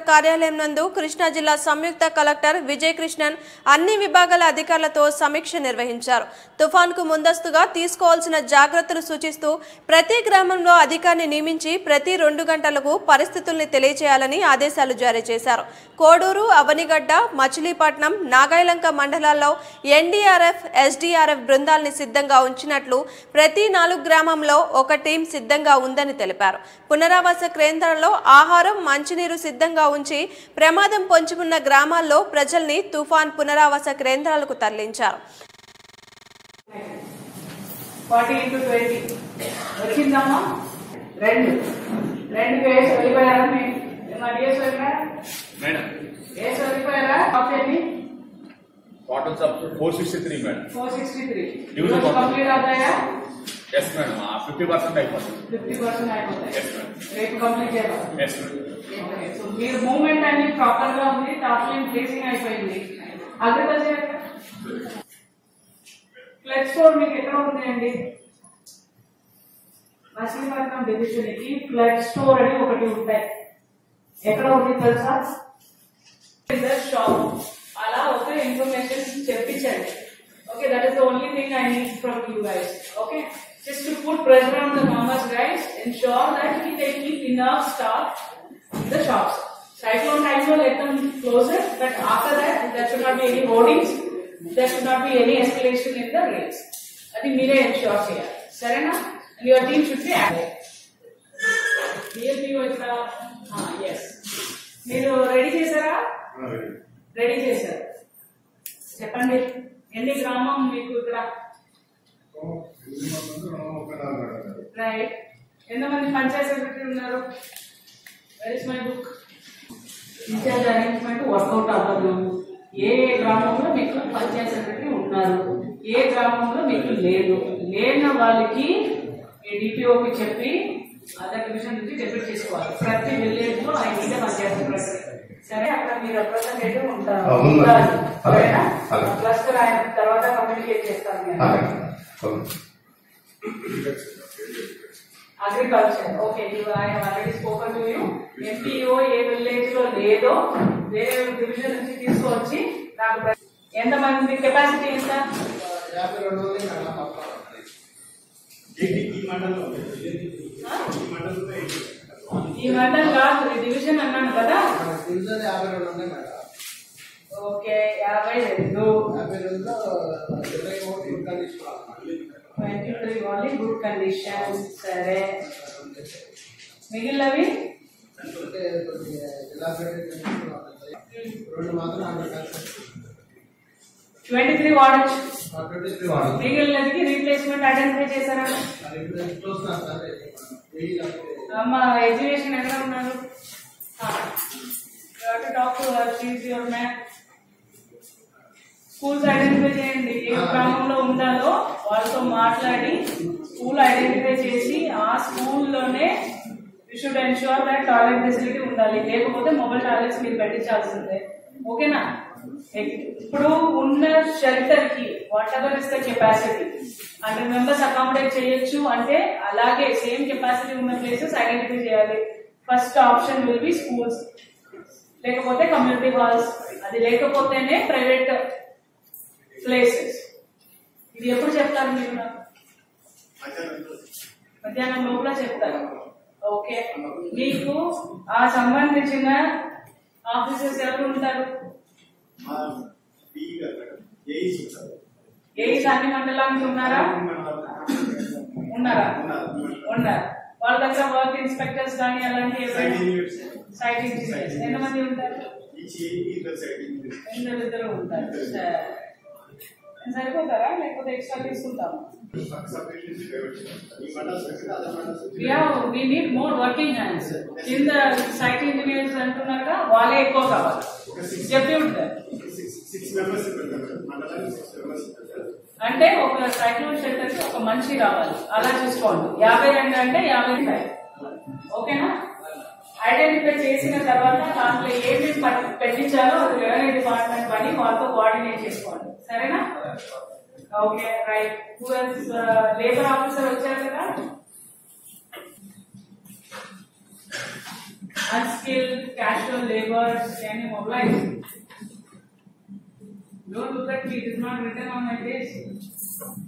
కార్యాలయం నందు కృష్ణా జిల్లా సంయుక్త కలెక్టర్ విజయ్ కృష్ణన్ అన్ని విభాగాల అధికారులతో సమీక్ష నిర్వహించారు తుఫాన్కు ముందస్తుగా తీసుకోవాల్సిన జాగ్రత్తలు సూచిస్తూ ప్రతి గ్రామంలో అధికారిని నియమించి ప్రతి రెండు గంటలకు పరిస్థితుల్ని తెలియజేయాలని ఆదేశాలు జారీ చేశారు కోడూరు అవనిగడ్డ మచిలీపట్నం నాగాయలంక మండలాల్లో ఎన్డీఆర్ఎఫ్ ఎస్డీఆర్ఎఫ్ బృందాల్ని సిద్ధంగా ఉంచినట్లు ప్రతి నాలుగు గ్రామంలో ఒక టీం సిద్ధంగా ఉందని తెలిపారు పునరావాస కేంద్రాల్లో ఆహారం మంచినీరు సిద్ధంగా ఉంచి ప్రమాదం పొంచుకున్న గ్రామాల్లో ప్రజల్ని తుఫాన్ పునరావాస కేంద్రాలకు తరలించారు ఫార్టీ ఇంటూ ట్వంటీ వచ్చిందమ్మా రెండు రెండు వేసి వెళ్ళిపోయారా మరి వేసి వెళ్ళినా మేడం వేసి వెళ్ళిపోయారా option cotton sub four sixty three madam four sixty three Division one. Complete అవుతాయా ఎస్ మేడం ఫిఫ్టీ పర్సెంట్ అయిపోతుంది ఫిఫ్టీ పర్సెంట్ అయిపోతాయి ఎస్ మేడం రేపు కంప్లీట్ చేయాలి ఎస్ మేడం సో మీరు మూవ్మెంట్ అన్ని ప్రాపర్ గా ఉంది టాప్ లైన్ ప్లేసింగ్ అయిపోయింది అగ్రికల్చర్ ఫ్లెక్స్ స్టోర్ మీకు ఎక్కడ ఉంది అండి మచిలీపట్నం డివిజన్ కి ఫ్లడ్ స్టోర్ అని ఒకటి ఉంటాయి ఎక్కడ ఉంది తెలుసా షాప్ అలా ఒక ఇన్ఫర్మేషన్ చెప్పించండి okay that is the only thing I need from you guys okay just to put pressure on the farmers guys ensure that we they keep enough stock in the shops cyclone time will let them close it but after that there should not be any hoardings there should not be any escalation in the rates అది మీరే ensure చేయాలి సరేనా your team should be active DLPO ఇక్కడ yes మీరు ready చేశారా ready చేశారు చెప్పండి ఎన్ని గ్రామం మీకు ఇక్కడ రైట్ ఎంతమంది పంచాయత్ సెక్రటరీ ఉన్నారు where is my book incharge arrangement work out అవ్వదు ఏ ఏ గ్రామంలో మీకు పంచాయత్ సెక్రటరీ ఉన్నారు ఏ గ్రామంలో మీకు లేదు లేని వాళ్ళకి మీ డిపిఓకి చెప్పి అదర్ డివిజన్ నుంచి డెప్యూట్ చేసుకోవాలి ప్రతి విలేజ్ లో ఐదు పంచాయత్ సెక్రటరీ సరే అక్కడ మీ రిప్రజెంటేటివ్ ఉంటారు అవును. ఉండాలి. అలాగే. సరేనా అలాగే. క్లస్టర్ ఆయన తర్వాత కమ్యూనికేట్ చేస్తాను నేను. Agriculture okay you I already spoken to you MPO ఏ విలేజ్ లో లేదో వేరే డివిజన్ నుంచి తీసుకొచ్చి నాకు ప్ర- ఎంత మంది కెపాసిటీ ఎంత ఆ? ఈ మండలం కాదు ఈ డివిజన్ అన్నాను కదా ఓకే యాభై రెండు twenty three only good condition సరే మిగిలినవి రెండు మాత్రం ట్వంటీ త్రీ వాడచ్చు ట్వంటీ త్రీ వాడు మిగిలినది రీప్లేస్మెంట్ ఐడెంటిఫై చేశారా మరి ఇప్పుడు చూస్తున్నాను సార్ వెయ్యి లేకపోతే అమ్మ ఎడ్యుకేషన్ ఎక్కడ ఉన్నారు talk she's your man schools identify చేయండి ఏ గ్రామంలో ఉండాలో వాళ్ళతో మాట్లాడి స్కూల్ ఐడెంటిఫై చేసి ఆ స్కూల్లోనే you should ensure that toilet facility ఉండాలి లేకపోతే మొబైల్ టాయిలెట్స్ మీరు పెట్టించాల్సిందే ఓకేనా ఇప్పుడు ఉన్న షెల్టర్ కి whatever is the capacity hundred members accommodate చేయొచ్చు అంటే అలాగే సేమ్ కెపాసిటీ ఉన్న ప్లేసెస్ ఐడెంటిఫై చేయాలి first option will be schools లేకపోతే కమ్యూనిటీ హాల్స్ అది లేకపోతేనే ప్రైవేట్ ప్లేసెస్ ఇది ఎప్పుడు చెప్తారు మీరు నాకు మధ్యాహ్నం లోపల చెప్తారు ఓకే మీకు ఆ సంబంధించిన ఆఫీసర్స్ ఎవరు ఉంటారు ఏ అన్ని మండలానికి ఉన్నారా ఉన్నారా ఉన్నారు వాళ్ళ దగ్గర వర్క్ ఇన్స్పెక్టర్స్ కానీ అలాంటి ఏమైనా సైట్ ఇంజనీర్స్ ఎంతమంది ఉంటారు ఇద్దరు ఇద్దరు ఉంటారు సరే. సరిపోతారా లేకపోతే ఎక్స్ట్రా తీసుకుంటాము yeah we need more working hands కింద సైట్ ఇంజనీర్స్ అంటున్నారుగా వాళ్ళే ఎక్కువ కావాలి చెప్పి ఉంటారు అంటే ఒక సైక్లోన్ షెల్టర్ కి ఒక మనిషి రావాలి అలా చూసుకోండి యాభై రెండు అంటే యాభై ఫైవ్ ఓకేనా ఐడెంటిఫై చేసిన తర్వాత దాంట్లో ఏమి పట్- పెట్టించాలో అది రెవెన్యూ డిపార్ట్మెంట్ పని వాళ్ళతో కోఆర్డినేట్ చేసుకోండి సరేనా ఓకే రైట్ లేబర్ ఆఫీసర్ వచ్చారు కదా unskilled casual laborers can you mobilize? Don't look at me, it is not written on my face.